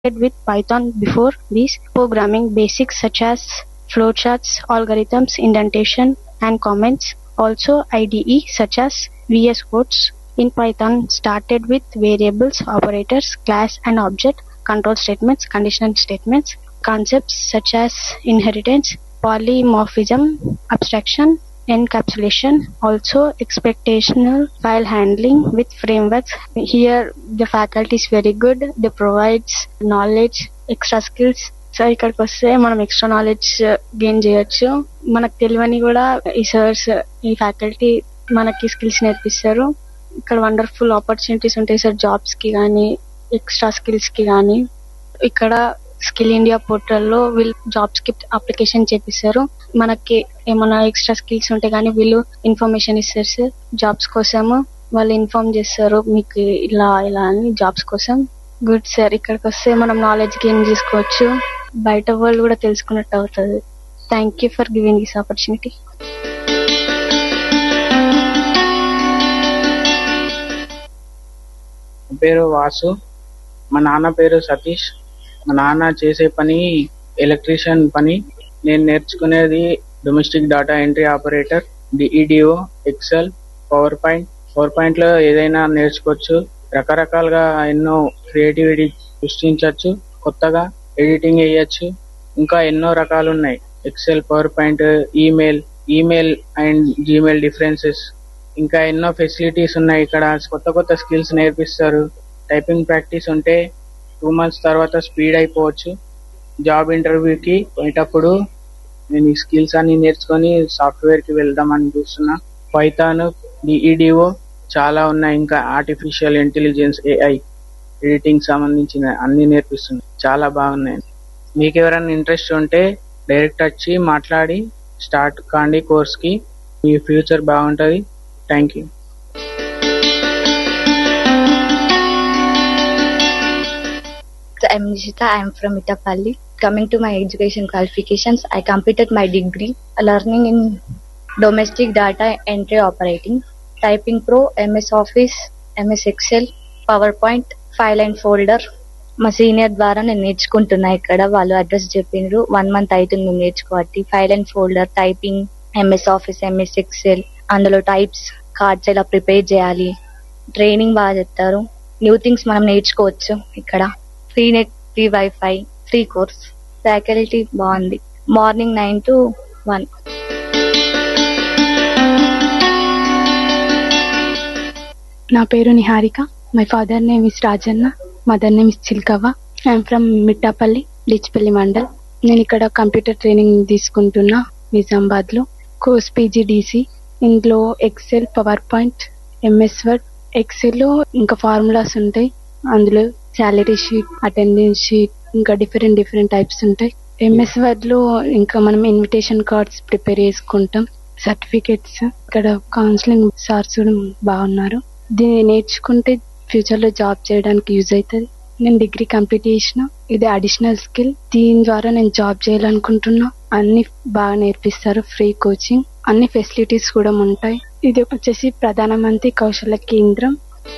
with Python before these programming basics such as flowcharts, algorithms, indentation, and comments. Also IDE such as VS Codes in Python started with variables, operators, class and object, control statements, conditional statements, concepts such as inheritance, polymorphism, abstraction, encapsulation, also expectational file handling with frameworks. Here the faculty is very good. They provides knowledge, extra skills. So ఇక్కడికి వస్తే మనం extra knowledge gain చేయొచ్చు మనకు తెలియని కూడా ఈ sirs ఈ faculty మనకి స్కిల్స్ నేర్పిస్తారు ఇక్కడ వండర్ఫుల్ ఆపర్చునిటీస్ ఉంటాయి సార్ జాబ్స్ కి కానీ ఎక్స్ట్రా స్కిల్స్ కి కానీ ఇక్కడ స్కిల్ ఇండియా పోర్టల్లో వీళ్ళు జాబ్స్ కి అప్లికేషన్ చేపిస్తారు మనకి ఏమైనా ఎక్స్ట్రా స్కిల్స్ ఉంటే కానీ వీళ్ళు ఇన్ఫర్మేషన్ ఇస్తారు సార్ జాబ్స్ కోసము వాళ్ళు ఇన్ఫార్మ్ చేస్తారు మీకు ఇలా ఇలా అని జాబ్స్ కోసం గుడ్ సార్ ఇక్కడికి వస్తే మనం నాలెడ్జ్ గెయిన్ చేసుకోవచ్చు బయట వరల్డ్ కూడా తెలుసుకున్నట్టు అవుతుంది thank you for giving this opportunity నా పేరు వాసు మా నాన్న పేరు సతీష్ మా నాన్న చేసే పని ఎలక్ట్రీషియన్ పని నేను నేర్చుకునేది domestic data entry operator DEDO Excel PowerPoint PowerPoint లో ఏదైనా నేర్చుకోవచ్చు రకరకాలుగా ఎన్నో క్రియేటివిటీ సృష్టించవచ్చు కొత్తగా ఎడిటింగ్ వేయచ్చు ఇంకా ఎన్నో రకాలు ఉన్నాయి Excel PowerPoint email email and Gmail differences ఇంకా ఎన్నో ఫెసిలిటీస్ ఉన్నాయి ఇక్కడ కొత్త కొత్త స్కిల్స్ నేర్పిస్తారు టైపింగ్ ప్రాక్టీస్ ఉంటే టూ మంత్స్ తర్వాత స్పీడ్ అయిపోవచ్చు జాబ్ ఇంటర్వ్యూకి పోయేటప్పుడు నేను ఈ స్కిల్స్ అన్ని నేర్చుకొని సాఫ్ట్వేర్ కి వెళ్దామని చూస్తున్నా పైథాన్ డిఈడిఓ చాలా ఉన్నాయి ఇంకా ఆర్టిఫిషియల్ ఇంటెలిజెన్స్ ఏఐ ఎడిటింగ్ సంబంధించిన అన్ని నేర్పిస్తుంది చాలా బాగున్నాయి మీకు ఎవరైనా ఇంట్రెస్ట్ ఉంటే డైరెక్ట్ వచ్చి మాట్లాడి స్టార్ట్ కాండి కోర్స్ కి మీ ఫ్యూచర్ బాగుంటది thank you I'm Nishita. I'm from Itapalli. Coming to my education qualifications, I completed my degree learning in domestic data entry operating, typing pro, MS Office, MS Excel, PowerPoint, file and folder మా senior ద్వారా నేను నేర్చుకుంటున్నా ఇక్కడ వాళ్ళు address చెప్పిండ్రు one month అవుతుంది మేము నేర్చుకోవట్టి file and folder typing MS Office MS Excel అందులో టైప్స్ కార్డ్స్ ఎలా ప్రిపేర్ చేయాలి ట్రైనింగ్ బాగా చెప్తారు న్యూ థింగ్స్ మనం నేర్చుకోవచ్చు ఇక్కడ free net free wifi free course faculty బాగుంది మార్నింగ్ నైన్ టు వన్ నా పేరు Niharika my father name is Rajanna mother name is Chilkavva I'm from Mittapalli Lichpalli mandal నేను ఇక్కడ కంప్యూటర్ ట్రైనింగ్ తీసుకుంటున్నా నిజామాబాద్ లో కోర్స్ పీజీడీసీ ఇందులో Excel PowerPoint MS word Excel లో ఇంకా ఫార్ములాస్ ఉంటాయి అందులో శాలరీ షీట్ అటెండెన్స్ షీట్ ఇంకా డిఫరెంట్ డిఫరెంట్ టైప్స్ ఉంటాయి ఎంఎస్ వర్డ్ లో ఇంకా మనం ఇన్విటేషన్ కార్డ్స్ ప్రిపేర్ చేసుకుంటాం సర్టిఫికేట్స్ ఇక్కడ కౌన్సిలింగ్ సార్స్ కూడా బాగున్నారు దీన్ని నేర్చుకుంటే ఫ్యూచర్ లో జాబ్ చేయడానికి యూజ్ అవుతుంది నేను డిగ్రీ కంప్లీట్ చేసిన ఇది అడిషనల్ స్కిల్ దీని ద్వారా నేను జాబ్ చేయాలనుకుంటున్నా అన్ని బాగా నేర్పిస్తారు ఫ్రీ కోచింగ్ అన్ని ఫెసిలిటీస్ కూడా ఉంటాయి ఇది వచ్చేసి ప్రధానమంత్రి కౌశల కేంద్రం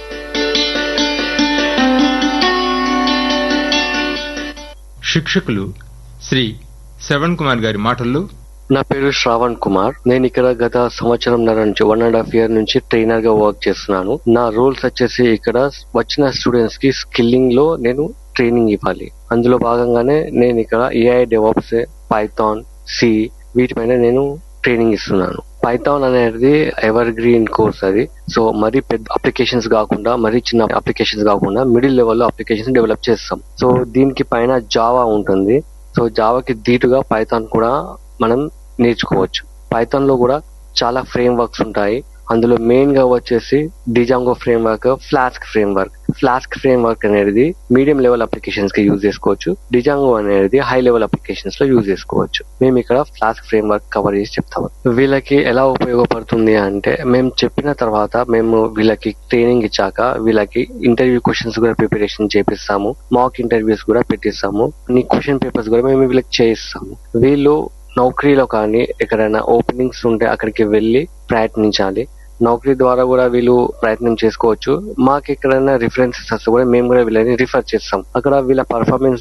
శిక్షకులు శ్రీ శ్రవణ్ కుమార్ గారి మాటల్లో నా పేరు శ్రావణ్ కుమార్ నేను ఇక్కడ గత సంవత్సరంన్నర నుంచి వన్ అండ్ హాఫ్ ఇయర్ నుంచి ట్రైనర్ గా వర్క్ చేస్తున్నాను నా రోల్స్ వచ్చేసి ఇక్కడ వచ్చిన స్టూడెంట్స్ కి స్కిల్లింగ్ లో నేను ట్రైనింగ్ ఇవ్వాలి అందులో భాగంగానే నేను ఇక్కడ ఏఐ డెవాప్స్ పైథాన్ సి వీటిపైన నేను ట్రైనింగ్ ఇస్తున్నాను పైథాన్ అనేది ఎవర్ గ్రీన్ కోర్స్ అది సో మరీ పెద్ద అప్లికేషన్స్ కాకుండా మరీ చిన్న అప్లికేషన్స్ కాకుండా మిడిల్ లెవెల్లో అప్లికేషన్స్ డెవలప్ చేస్తాం సో దీనికి పైన జావా ఉంటుంది సో జావాకి ధీటుగా పైథాన్ కూడా మనం నేర్చుకోవచ్చు పైథాన్ లో కూడా చాలా ఫ్రేమ్ వర్క్స్ ఉంటాయి అందులో మెయిన్ గా వచ్చేసి Django framework Flask framework Flask framework అనేది మీడియం లెవెల్ అప్లికేషన్స్ కి యూజ్ చేసుకోవచ్చు డిజాంగో అనేది హై లెవెల్ అప్లికేషన్స్ లో యూజ్ చేసుకోవచ్చు మేము ఇక్కడ ఫ్లాస్క్ ఫ్రేమ్ వర్క్ కవర్ చేసి చెప్తాము వీళ్ళకి ఎలా ఉపయోగపడుతుంది అంటే మేము చెప్పిన తర్వాత మేము వీళ్ళకి ట్రైనింగ్ ఇచ్చాక వీళ్ళకి ఇంటర్వ్యూ క్వశ్చన్స్ కూడా ప్రిపరేషన్ చేపిస్తాము మాక్ ఇంటర్వ్యూస్ కూడా పెట్టిస్తాము అన్ని క్వశ్చన్ పేపర్స్ కూడా మేము వీళ్ళకి చేయిస్తాము వీళ్ళు నౌకరీలో కానీ ఎక్కడైనా ఓపెనింగ్స్ ఉంటే అక్కడికి వెళ్ళి ప్రయత్నించాలి నౌకరీ ద్వారా కూడా వీళ్ళు ప్రయత్నం చేసుకోవచ్చు మాకు ఎక్కడైనా రిఫరెన్సెస్ వస్తే కూడా మేము కూడా వీళ్ళని రిఫర్ చేస్తాం అక్కడ వీళ్ళ పర్ఫార్మెన్స్